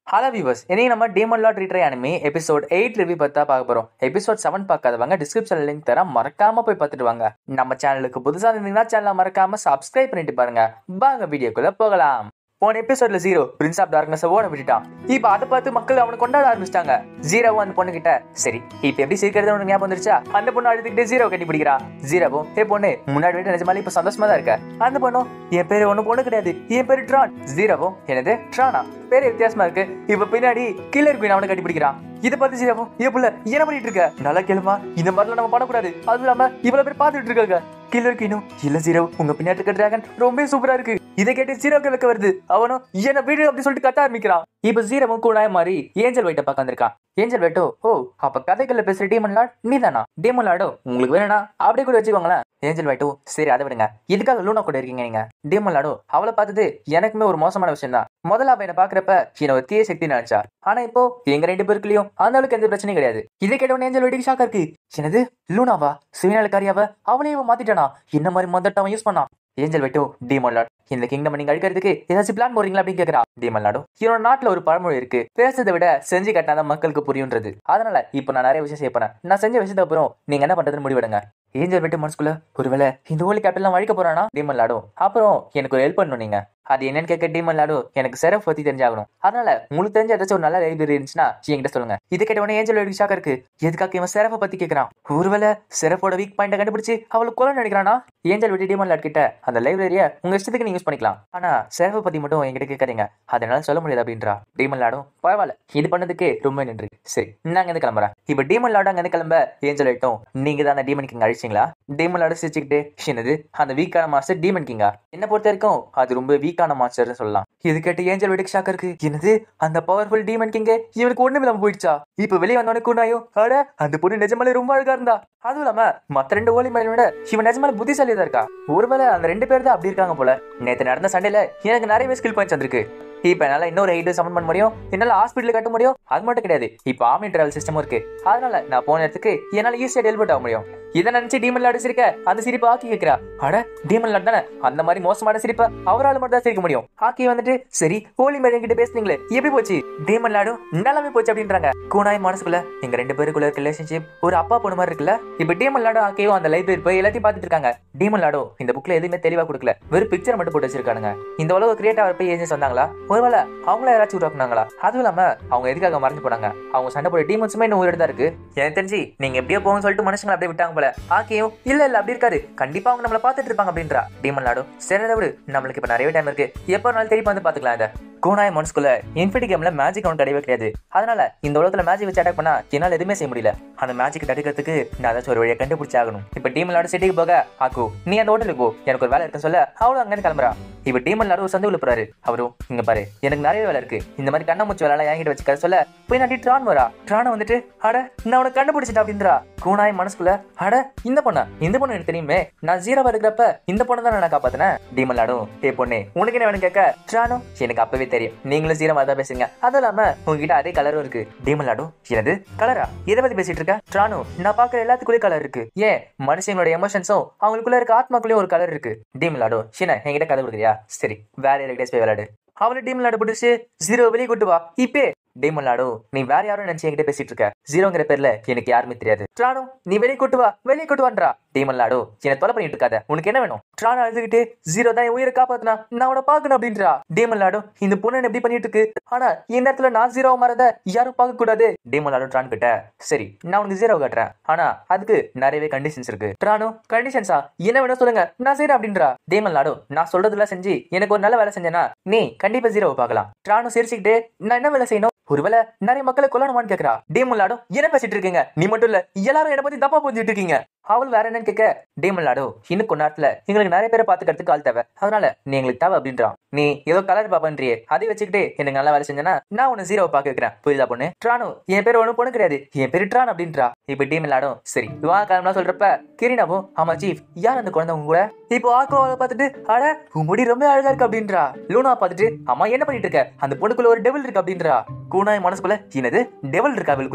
hello viewers இன்னைக்கு நம்ம demon lord retry anime episode eight review பார்த்தா பார்க்க போறோம் எபிசோட் செவன் பார்க்காதவங்க டிஸ்கிரிப்ஷன் லிங்க் தர மறக்காம போய் பார்த்துட்டு வாங்க நம்ம சேனலுக்கு புதுசா இருந்தீங்கன்னா சேனலை மறக்காம சப்ஸ்கிரைப் பண்ணிட்டு பாருங்க வாங்க வீடியோக்குள்ள போகலாம் போன எபிசோட்ல ஜீரோ பிரின்ஸ் ஆஃப் டார்க்னஸ் ஓட விட்டுட்டான் இப்ப அதை பார்த்து மக்கள் அவனை கொண்டாட ஆரம்பிச்சிட்டாங்க ஜீரோவும் அந்த பொண்ணு கிட்ட சரி இப்ப எப்படி சிரிக்கிறது உனக்கு ஞாபகம் வந்துருச்சா அந்த பொண்ணு அழுதுகிட்டு ஜீரோ கட்டி பிடிக்கிறான் ஜீரோவும் ஏ பொண்ணு முன்னாடி விட நிஜமாலே இப்ப சந்தோஷமா தான் இருக்க அந்த பொண்ணும் என் பேரு ஒண்ணு பொண்ணு கிடையாது என் பேரு ட்ரான் ஜீரோவும் என்னது ட்ரானா பேரு வித்தியாசமா இருக்கு இப்ப பின்னாடி கில்லர் குயின் அவனை கட்டி பிடிக்கிறான் இதை பார்த்து ஜீரோவும் ஏ புள்ள என்ன பண்ணிட்டு இருக்க நல்லா கேளுமா இந்த மாதிரிலாம் நம்ம பண்ணக்கூடாது அதுவும் இல்லாம இவ்வளவு பேர் பார்த்துட்டு இருக்காங்க கில்லர் குயினும் இல்ல ஜீரோ உங்க பின்னாடி இருக்க டிராகன் ரொம்ப சூப்பரா இருக்கு இதை கேட்டு ஜீரோ கிழக்கு வருது அவனும் என்ன வீடு அப்படி சொல்லிட்டு கத்த ஆரம்பிக்கிறான் இப்ப ஜீரவும் கூடாய மாதிரி ஏஞ்சல் வைட்ட பக்கம் வந்திருக்கான் ஏஞ்சல் வைட்டோ ஓ அப்ப கதைகள்ல பேசுற டீமன் லாட் நீதானா டீமன் லாடோ உங்களுக்கு வேணும்னா அப்படியே கூட வச்சுக்கோங்களேன் ஏஞ்சல் வைட்டோ சரி அதை விடுங்க இதுக்காக லூனா கூட இருக்கீங்க நீங்க டீமன் லாடோ அவளை பார்த்தது எனக்குமே ஒரு மோசமான விஷயம் தான் முதல்ல அவ என்ன பாக்குறப்ப என்ன ஒரு தீய சக்தி நினைச்சா ஆனா இப்போ எங்க ரெண்டு பேருக்குலயும் அந்த அளவுக்கு எந்த பிரச்சனையும் கிடையாது இதை கேட்டவன ஏஞ்சல் வைட்டுக்கு ஷாக்கா இருக்கு என்னது லூனாவா சிவனாளுக்காரியாவ அவளையும் இவன் மாத்திட்டானா என்ன மாதிரி மொத்தட்ட அவன் யூஸ் பண்ணான் ஏஞ்சல் வைட்டோ டீமன் லாட் இந்த கிங்டம் நீங்க அழிக்கிறதுக்கு ஏதாச்சும் பிளான் போறீங்களா அப்படின்னு கேக்குறா டீமன் லாடும் இவனோட நாட்டுல ஒரு பழமொழி இருக்கு பேசுறதை விட செஞ்சு கட்டினாதான் மக்களுக்கு புரியுன்றது அதனால இப்போ நான் நிறைய விஷயம் செய்ய போறேன் நான் செஞ்ச விஷயத்துக்கு அப்புறம் நீங்க என்ன பண்றதுன்னு முடிவெடுங்க ஏஞ்சல் விட்டு மனசுக்குள்ள ஒருவேளை இந்த ஹோலி கேப்டல்லாம் வழிக்க போறானா டீமன் லாடும் அப்புறம் எனக்கு ஒரு ஹெல்ப் பண்ணணும் நீங்க அது என்னன்னு கேட்க டீமன் லாடும் எனக்கு செரஃப் பத்தி தெரிஞ்சாகணும் அதனால உங்களுக்கு தெரிஞ்ச ஏதாச்சும் ஒரு நல்ல லைப்ரரி இருந்துச்சுன்னா என்கிட்ட சொல்லுங்க இது கேட்ட உடனே ஏஞ்சல் எடுக்க ஷாக்கா இருக்கு எதுக்காக இவன் செரஃபை பத்தி கேட்கறான் ஒருவேளை செரஃபோட வீக் பாயிண்ட கண்டுபிடிச்சு அவளுக்கு கொலை நினைக்கிறானா ஏஞ்சல் விட்டு டீமன் லாட் கிட்ட அந்த லைப்ரரியை உங்க இஷ்டத்துக்கு நீங்க யூஸ் பண்ணிக்கலாம் ஆனா செரஃபை பத்தி மட்டும் என்கிட்ட கேட்காதீங்க அதனால சொல்ல முடியாது அப்படின்றா டீமன் லாடும் பரவாயில்ல இது பண்ணதுக்கு ரொம்ப நன்றி சரி நாங்க எந்த கிளம்புறேன் இப்ப டீமன் லாடும் அங்க கிளம்ப ஏஞ்சல் ஆயிட்டோம் நீங்க தான் அந்த டீமன் கிங் அழிச்சிங்களா டீமன் லாடு சிரிச்சுக்கிட்டு என்னது அந்த வீக்கான மாஸ்டர் டீமன் கிங்கா என்ன பொறுத்த வரைக்கும் அது ரொம்ப வீக்கான மாஸ்டர்னு சொல்லலாம் இது கேட்டு ஏஞ்சல் வெடிக்கு ஷாக்கா இருக்கு என்னது அந்த பவர்ஃபுல் டீமன் கிங்க இவனுக்கு ஒண்ணும் இல்லாம போயிடுச்சா இப்ப வெளியே வந்தவனே கூடாயோ அட அந்த பொண்ணு நிஜமாலே ரொம்ப அழகா இருந்தா அதுவும் இல்லாம மத்த ரெண்டு ஓலி மேல விட இவன் நிஜமாலே புத்திசாலியா தான் இருக்கா ஒருவேளை அந்த ரெண்டு பேர் தான் அப்படி இருக்காங்க போல நேத்து நடந்த சண்டையில எனக்கு நிறையவே ஸ்கில் பாயிண்ட்ஸ் வந்திருக்கு இப்ப என்னால இன்னொரு ஹைட் சமன் பண்ண முடியும் என்னால ஹாஸ்பிட்டல் கட்ட முடியும் அது மட்டும் கிடையாது இப்ப ஆமி டிராவல் சிஸ்டமும் இருக்கு அதனால நான் போன இடத்துக்கு என்னால ஈஸியா டெலிவர்ட் ஆக முடியும் இதை நினைச்சு டீமன் லாடு சிரிக்க அந்த சிரிப்பை ஆக்கி கேட்கிறா அட டீமன் லாட் தானே அந்த மாதிரி மோசமான சிரிப்பை அவரால் மட்டும் தான் சிரிக்க முடியும் ஆக்கி வந்துட்டு சரி ஹோலி மேடம் கிட்ட பேசுனீங்களே எப்படி போச்சு டீமன் லாடும் நல்லாமே போச்சு அப்படின்றாங்க கூனாய் மனசுக்குள்ள எங்க ரெண்டு பேருக்குள்ள ரிலேஷன்ஷிப் ஒரு அப்பா பொண்ணு மாதிரி இருக்குல்ல இப்ப டீமன் லாடும் ஆக்கியும் அந்த லைப்ரரி போய் எல்லாத்தையும் பார்த்துட்டு இருக்காங்க டீமன் லாடோ இந்த புக்ல எதுவுமே தெளிவா கொடுக்கல வெறும் பிக்சர் மட்டும் போட்டு வச்சிருக்கானுங்க இந்த உலகம் கிரியேட் ஆகிற போய் ஏஜென்ட்ஸ் வந்தாங்களா ஒருவேளை அவங்கள யாராச்சும் உருவாக்குனாங்களா அதுவும் இல்லாம அவங்க எதுக்காக மறைஞ்சு போனாங்க அவங்க சண்டை போட டீமன்ஸுமே இன்னும் உயிரோட தான் இருக்கு எனக்கு தெரிஞ்சு நீங்க எப்படியோ போகணும்னு சொல்லிட்டு மனுஷங்களை அப்படியே விட்டாங்க போல ஆக்கியும் இல்ல இல்ல அப்படி இருக்காது கண்டிப்பா அவங்க நம்மள பாத்துட்டு இருப்பாங்க அப்படின்றா டீமன் லாடும் சரி விடு நம்மளுக்கு இப்ப நிறைய டைம் இருக்கு எப்போ நாள் திருப்பி வந்து பாத்துக்கலாம் இதை கோனாய் மனசுக்குள்ள இன்ஃபினிட்டி கேம்ல மேஜிக் அவனுக்கு கிடையவே கிடையாது அதனால இந்த உலகத்துல மேஜிக் வச்சு அட்டாக் பண்ணா என்னால எதுவுமே செய்ய முடியல அந்த மேஜிக் தடுக்கிறதுக்கு நான் ஏதாச்சும் ஒரு வழியை கண்டுபிடிச்சாகணும் இப்ப டீம் விளாட சிட்டிக்கு போக ஆக்கு நீ அந்த ஹோட்டலுக்கு போ எனக்கு ஒரு வேலை இருக்குன்னு சொல்ல அவளும் அங்கே கிளம்புறா இப்ப டீம் விளாட ஒரு சந்து போறாரு அவரும் இங்க பாரு எனக்கு நிறைய வேலை இருக்கு இந்த மாதிரி கண்ணாமூச்சி வேலை என்கிட்ட வச்சுக்க சொல்ல போய் நாட்டி ட்ரான் வரா ட்ரான வந்துட்டு அட நான் உனக்கு கண்டுபிடிச்சிட்டேன் அப்படின்றா கூனாய் மனசுக்குள்ள அட இந்த பொண்ணா இந்த பொண்ணு எனக்கு தெரியுமே நான் ஜீரோவா இருக்கிறப்ப இந்த பொண்ணு தான் நான் காப்பாத்தினேன் டீமன் லாடும் ஏ பொண்ணு உனக்கு என்ன வேணும் கேட்க ட்ரானோ எனக்கு அப்பவே தெரியும் நீங்களும் ஜீரோ தான் பேசுங்க அதுவும் இல்லாம உங்ககிட்ட அதே கலரும் இருக்கு டீமன் லாடும் எனது கலரா எதை பத்தி பேசிட்டு இருக்க ட்ரானோ நான் பாக்குற எல்லாத்துக்குள்ளே கலர் இருக்கு ஏன் மனுஷங்களோட எமோஷன்ஸும் அவங்களுக்குள்ள இருக்க ஆத்மாக்குள்ளேயும் ஒரு கலர் இருக்கு டீமன் லாடும் ஷினா என்கிட்ட கதை கொடுக்குறியா சரி வேற யாரும் டேஸ் போய் விளையாடு அவளை டீம் விளையாட பிடிச்சி ஜீரோ வெளியே கூட்டு வா இப்பே டேமன் லாடோ நீ வேற யாரும் நினைச்சு என்கிட்ட பேசிட்டு இருக்க ஜீரோங்கிற பேர்ல எனக்கு யாருமே தெரியாது ட்ரானோ நீ வெளியே கூட்டு வா வெளியே கூட்டு வான்றா டேமன் லாடோ என்ன தொலை பண்ணிட்டு இருக்காத உனக்கு என்ன வேணும் ட்ரானோ அழுதுகிட்டு ஜீரோ தான் என் உயிரை காப்பாத்தினா நான் உன பாக்கணும் அப்படின்றா டேமன் லாடோ இந்த பொண்ணு எப்படி பண்ணிட்டு இருக்கு ஆனா இந்த இடத்துல நான் ஜீரோ மாறத யாரும் பார்க்க கூடாது டேமன் லாடோ ட்ரான் கிட்ட சரி நான் உனக்கு ஜீரோ காட்டுறேன் ஆனா அதுக்கு நிறையவே கண்டிஷன்ஸ் இருக்கு ட்ரானோ கண்டிஷன்ஸா என்ன வேணும் சொல்லுங்க நான் செய்யறேன் அப்படின்றா டேமன் லாடோ நான் சொல்றதெல்லாம் செஞ்சு எனக்கு ஒரு நல்ல வேலை செஞ்சேனா நீ கண்டிப்பா ஜீரோவை பார்க்கலாம் ட்ரானோ சிரிச்சுக்கிட்டு நான் என்ன வேலை செய்யணும் ஒருவேளை நிறைய மக்களை கொல்லணுமான்னு கேக்குறா டேமன் லாடோ என்ன பேசிட்டு இருக்கீங்க நீ மட்டும் இல்ல எல்லாரும் என்ன பத்தி தப்பா புரிஞ்சுட்டு இருக்கீங்க அவள் வேற என்னன்னு கேட்க டேமன் லாடோ இன்னும் கொஞ்ச நேரத்துல எங்களுக்கு நிறைய பேரை பாத்துக்கிறதுக்கு ஆள் தேவை அதனால நீ எங்களுக்கு தேவை அப்படின்றான் நீ ஏதோ கலர் பாப்பன்றியே அதை வச்சுக்கிட்டு எனக்கு நல்லா வேலை செஞ்சனா நான் உன்னை ஜீரோவை பார்க்க வைக்கிறேன் புரியுதா பொண்ணு ட்ரானோ என் பேர் ஒன்றும் பொண்ணு கிடையாது என் பேர் ட்ரான் அப்படின்றா இப்ப டீமன் லாடும் சரி வா கிளம்பலாம் சொல்றப்ப கிரீனாவும் ஆமா சீஃப் யார் அந்த குழந்தை உங்க கூட இப்போ ஆக்கோவை பார்த்துட்டு அட உன் முடி ரொம்ப அழகா இருக்கு அப்படின்றா லூனா பார்த்துட்டு அம்மா என்ன பண்ணிட்டு இருக்க அந்த பொண்ணுக்குள்ள ஒரு டெவல் இருக்கு அப்படின்றா கூனாய் மனசுக்குள்ள என்னது டெவல் இருக்கா அவளுக்குள்ள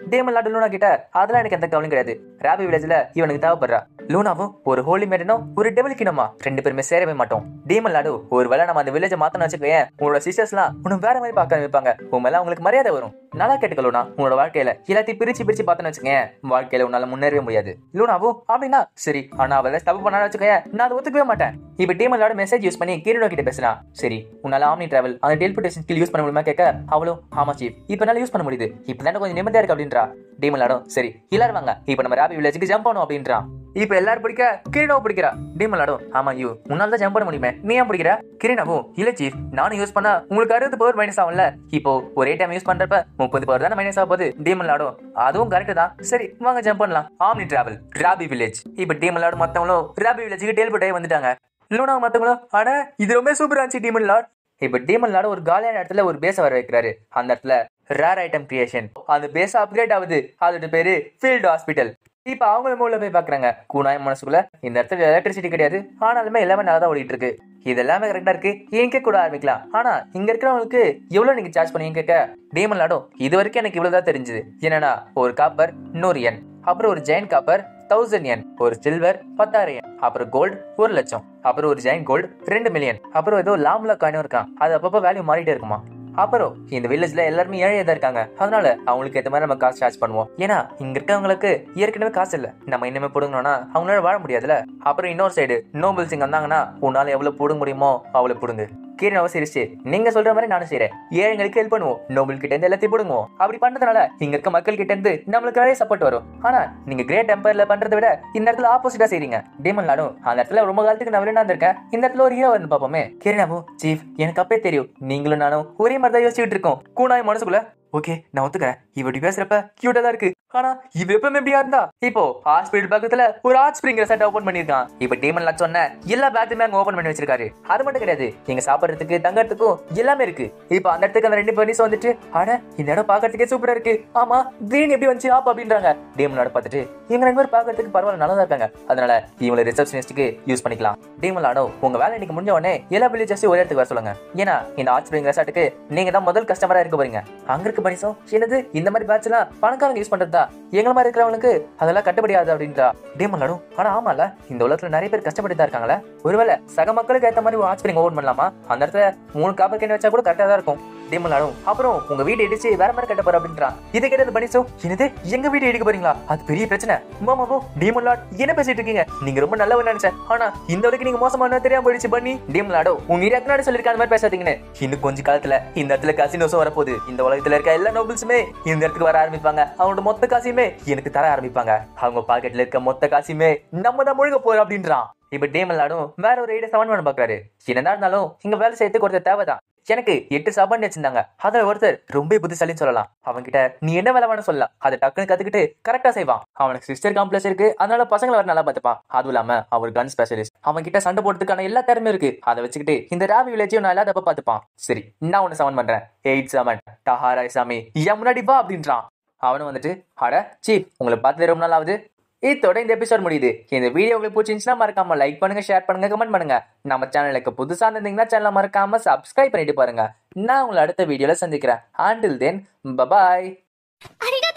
டேமன் லாடு லூனா கிட்ட அதெல்லாம் எனக்கு எந்த கவலையும் கிடையாது ராபி வில்லேஜ்ல இவனுக்கு தேவைப்படுறா லூனாவும் ஒரு ஹோலி மேடனும் ஒரு டெவல் கிணமா ரெண்டு பேருமே சேரவே மாட்டோம் டேமன் லாடு ஒரு வேளை நம்ம அந்த வில்லேஜை மாத்தணும் வச்சுக்கோயேன் உங்களோட சிஸ்டர்ஸ்லாம் உனக்கு வேற மாதிரி பார்க்க வைப்பாங்க உன் மேல உங்களுக்கு மரியாதை வரும் நல்லா கேட்டுக்க லூனா உன்னோட வாழ்க்கையில எல்லாத்தையும் பிரிச்சு பிரிச்சு பார்த்தேன்னு வச்சுக்கேன் வாழ்க்கையில உன்னால முன்னேறவே முடியாது லூனாவும் அப்படின்னா சரி ஆனா அவளை தப்பு பண்ணான்னு வச்சுக்கோயேன் நான் அதை ஒத்துக்கவே மாட்டேன் இப்ப டீமனோட மெசேஜ் யூஸ் பண்ணி கிரீடோ கிட்ட பேசலாம் சரி உன்னால ஆம்னி டிராவல் அந்த டெலிபோர்டேஷன் ஸ்கில் யூஸ் பண்ண முடியுமா கேட்க அவளும் ஆமா சீஃப் இப்ப என்னால யூஸ் பண்ண முடியுது இப்ப தானே கொஞ்சம் நிம்மதியா இருக்கு அப்படின்றா டீமன் லாடும் சரி எல்லாரும் வாங்க இப்ப நம்ம ராபி வில்லேஜுக்கு ஜம்ப் பண்ணணும் அப்படின்றான் இப்ப எல்லாரும் பிடிக்க கிரீனாவை பிடிக்கிறா டீமன் லாடும் ஆமா யூ உன்னால தான் ஜம்ப் பண்ண முடியுமே நீ ஏன் பிடிக்கிற கிரீனாவும் இல்ல சீஃப் நானும் யூஸ் பண்ணா உங்களுக்கு அறுபது பவர் மைனஸ் ஆகும்ல இப்போ ஒரே டைம் யூஸ் பண்றப்ப முப்பது பவர் தானே மைனஸ் ஆக போகுது டீமன் லாடும் அதுவும் கரெக்ட் தான் சரி வாங்க ஜம்ப் பண்ணலாம் ஆம்னி டிராவல் ராபி வில்லேஜ் இப்ப டீமன் லாடு மத்தவங்களும் ராபி வில்லேஜுக்கு டெலிபோர்ட் ஆகி வந்துட்டாங்க லூனா மத்தவங்களும் அட இது ரொம்ப சூப்பரா இருந்துச்சு டீமன் லார்ட் இப்ப டீமன் லார்ட் ஒரு காலியான இடத்துல ஒரு பேஸ வர வைக்கிறாரு அந்த இடத்துல ரேர் ஐட்டம் கிரியேஷன் அந்த பேஸ் அப்கிரேட் ஆகுது அதோட பேரு ஃபீல்டு ஹாஸ்பிட்டல் இப்ப அவங்களும் உள்ள போய் பாக்குறாங்க கூனாய் மனசுக்குள்ள இந்த இடத்துல எலக்ட்ரிசிட்டி கிடையாது ஆனாலுமே எல்லாமே நல்லா தான் ஓடிட்டு இருக்கு இது எல்லாமே கரெக்டா இருக்கு இங்கே கூட ஆரம்பிக்கலாம் ஆனா இங்க இருக்கிறவங்களுக்கு எவ்வளவு நீங்க சார்ஜ் பண்ணீங்க கேட்க டீமன் லாடும் இது வரைக்கும் எனக்கு இவ்வளவுதான் தெரிஞ்சது என்னன்னா ஒரு காப்பர் நூறு என் அப்புறம் ஒரு ஜெயின் காப்பர் தௌசண்ட் என் ஒரு சில்வர் பத்தாயிரம் என் அப்புறம் கோல்டு ஒரு லட்சம் அப்புறம் ஒரு ஜெயின் கோல்டு ரெண்டு மில்லியன் அப்புறம் ஏதோ லாம்ல காயினும் இருக்கான் அது அப்பப்போ வேல்யூ மாறிட்டே இருக்குமா அப்புறம் இந்த வில்லேஜ்ல எல்லாருமே ஏழையா தான் இருக்காங்க அதனால அவங்களுக்கு ஏத்த மாதிரி நம்ம காசு சார்ஜ் பண்ணுவோம் ஏன்னா இங்க இருக்கவங்களுக்கு ஏற்கனவே காசு இல்ல நம்ம இனிமே போடுங்கனா அவங்களால வாழ முடியாதுல அப்புறம் இன்னொரு சைடு நோபல்ஸ் இங்க வந்தாங்கன்னா உன்னால எவ்வளவு போட முடியுமோ அவ்வளவு போடுங்க கீரனவ சிரிச்சு நீங்க சொல்ற மாதிரி நானும் செய்றேன் ஏழைங்களுக்கு ஹெல்ப் பண்ணுவோம் நோபல் கிட்ட இருந்து எல்லாத்தையும் போடுவோம் அப்படி பண்றதுனால இங்க இருக்க மக்கள் கிட்ட இருந்து நம்மளுக்கு நிறைய சப்போர்ட் வரும் ஆனா நீங்க கிரேட் எம்பையர்ல பண்றதை விட இந்த இடத்துல ஆப்போசிட்டா செய்றீங்க டீமன் லாடும் அந்த இடத்துல ரொம்ப காலத்துக்கு நான் விளையாண்டு இருக்கேன் இந்த இடத்துல ஒரு ஹீரோ வந்து பாப்போமே கிரணாவு சீஃப் எனக்கு அப்பே தெரியும் நீங்களும் நானும் ஒரே மாதிரி தான் யோசிச்சுட்டு இருக்கோம் கூனாய் மனசுக்குள்ள ஓகே நான் ஒத்துக்கிறேன் இவடி பேசுறப்ப கியூட்டா தான் இருக்கு ஆனா இவ எப்பவுமே எப்படியா இருந்தா இப்போ ஹாஸ்பிட்டல் பக்கத்துல ஒரு ஹாட் ஸ்பிரிங் ரெசார்ட் ஓபன் பண்ணிருக்கான் இப்ப டீமன் லாட் சொன்ன எல்லா பேத்துமே அங்க ஓபன் பண்ணி வச்சிருக்காரு அது மட்டும் கிடையாது நீங்க சாப்பிடுறதுக்கு தங்கறதுக்கும் எல்லாமே இருக்கு இப்போ அந்த இடத்துக்கு அந்த ரெண்டு பர்னிஸ் வந்துட்டு அட இந்த இடம் பாக்குறதுக்கே சூப்பரா இருக்கு ஆமா கிரீன் எப்படி வந்துச்சு ஆப் அப்படின்றாங்க டீமன் லாட் பார்த்துட்டு இவங்க ரெண்டு பேரும் பாக்குறதுக்கு பரவாயில்ல நல்லா இருக்காங்க அதனால இவங்களை ரிசப்ஷனிஸ்டுக்கு யூஸ் பண்ணிக்கலாம் டீமன் லாடோ உங்க வேலை இன்னைக்கு முடிஞ்ச உடனே எல்லா வில்லேஜஸையும் ஒரே இடத்துக்கு வர சொல்லுங்க ஏன்னா இந்த ஹாட் ஸ்பிரிங் ரெசார்ட்டுக்கு நீங்க தான் முதல் கஸ்டமரா இருக்க போறீங்க அங்க இருக்க பனிசோ என்னது இந்த மாதிரி பேட்ச் எல்லாம் பணக்காரங்க யூஸ் பண்றதா எங்களை மாதிரி இருக்கிறவங்களுக்கு அதெல்லாம் கட்டுப்படியாது அப்படின்றா டீமன் லாடும் ஆனா ஆமால இந்த உலகத்துல நிறைய பேர் கஷ்டப்பட்டு தான் இருக்காங்களே ஒருவேளை சக மக்களுக்கு ஏத்த மாதிரி ஒரு ஹாட் ஸ்பிரிங் ஓபன் பண்ணலாமா அந்த இடத்துல மூணு காப்பர் கேன் வச்சா கூட கரெக்டா தான் இருக்கும் டீமன் லாடும் அப்புறம் உங்க வீடு இடிச்சு வேற மாதிரி கட்ட போற அப்படின்றான் இதை கேட்டது பனிசோ என்னது எங்க வீடு இடிக்க போறீங்களா அது பெரிய பிரச்சனை மாமாவோ டீமன் லாட் என்ன பேசிட்டு இருக்கீங்க நீங்க ரொம்ப நல்லவன் நினைச்சேன் ஆனா இந்த அளவுக்கு நீங்க மோசமான தெரியாம போயிடுச்சு பண்ணி டீமன் லாடோ உங்க ஏரியாக்கு முன்னாடி சொல்லிருக்க அந்த மாதிரி பேசாதீங்கன்னு இன்னும் கொஞ்ச காலத்துல இந்த இடத்துல கசினோஸும் வரப்போகுது இந்த உலகத்துல இருக்க எல்லா நோபல்ஸுமே இந்த இடத்துக்கு வர ஆரம்பிப்பாங்க அவங்களோட மொத்த காசையுமே எனக்கு தர ஆரம்பிப்பாங்க அவங்க பாக்கெட்ல இருக்க மொத்த காசையுமே நம்ம தான் முழுக போறோம் அப்படின்றான் இப்ப டேமல் லாடும் வேற ஒரு ஐடியா செவன் பண்ண பாக்குறாரு என்னதான் இருந்தாலும் இங்க வேலை செய்யறதுக்கு ஒருத்தர் தேவைதான் எனக்கு எட்டு சாப்பாடு வச்சிருந்தாங்க அதுல ஒருத்தர் ரொம்ப புத்திசாலின்னு சொல்லலாம் அவன்கிட்ட நீ என்ன வேலை வேணும் சொல்லலாம் அதை டக்குன்னு கத்துக்கிட்டு கரெக்டா செய்வான் அவனுக்கு சிஸ்டர் காம்ப்ளெக்ஸ் இருக்கு அதனால பசங்களை வர நல்லா பார்த்துப்பான் அதுவும் இல்லாம அவர் கன் ஸ்பெஷலிஸ்ட் அவன் கிட்ட சண்டை போடுறதுக்கான எல்லா திறமையும் இருக்கு அதை வச்சுக்கிட்டு இந்த ராவி வில்லேஜையும் நான் இல்லாதப்ப பார்த்துப்பான் சரி நான் ஒன்னு செவன் பண்றேன் எயிட் செவன் டஹாராய் சாமி என் முன்னாடி வா அப்படின்றான் அவனும் வந்துட்டு அட சீப் உங்களை பார்த்து ரொம்ப நாள் ஆகுது இதோட இந்த எபிசோட் முடியுது இந்த வீடியோ உங்களுக்கு பிடிச்சிருந்துச்சுன்னா மறக்காம லைக் பண்ணுங்க ஷேர் பண்ணுங்க கமெண்ட் பண்ணுங்க நம்ம சேனலுக்கு புதுசா இருந்தீங்கன்னா சேனலை மறக்காம சப்ஸ்கிரைப் பண்ணிட்டு பாருங்க நான் உங்களை அடுத்த வீடியோல சந்திக்கிறேன் ஆண்டில் தென் பபாய் ありが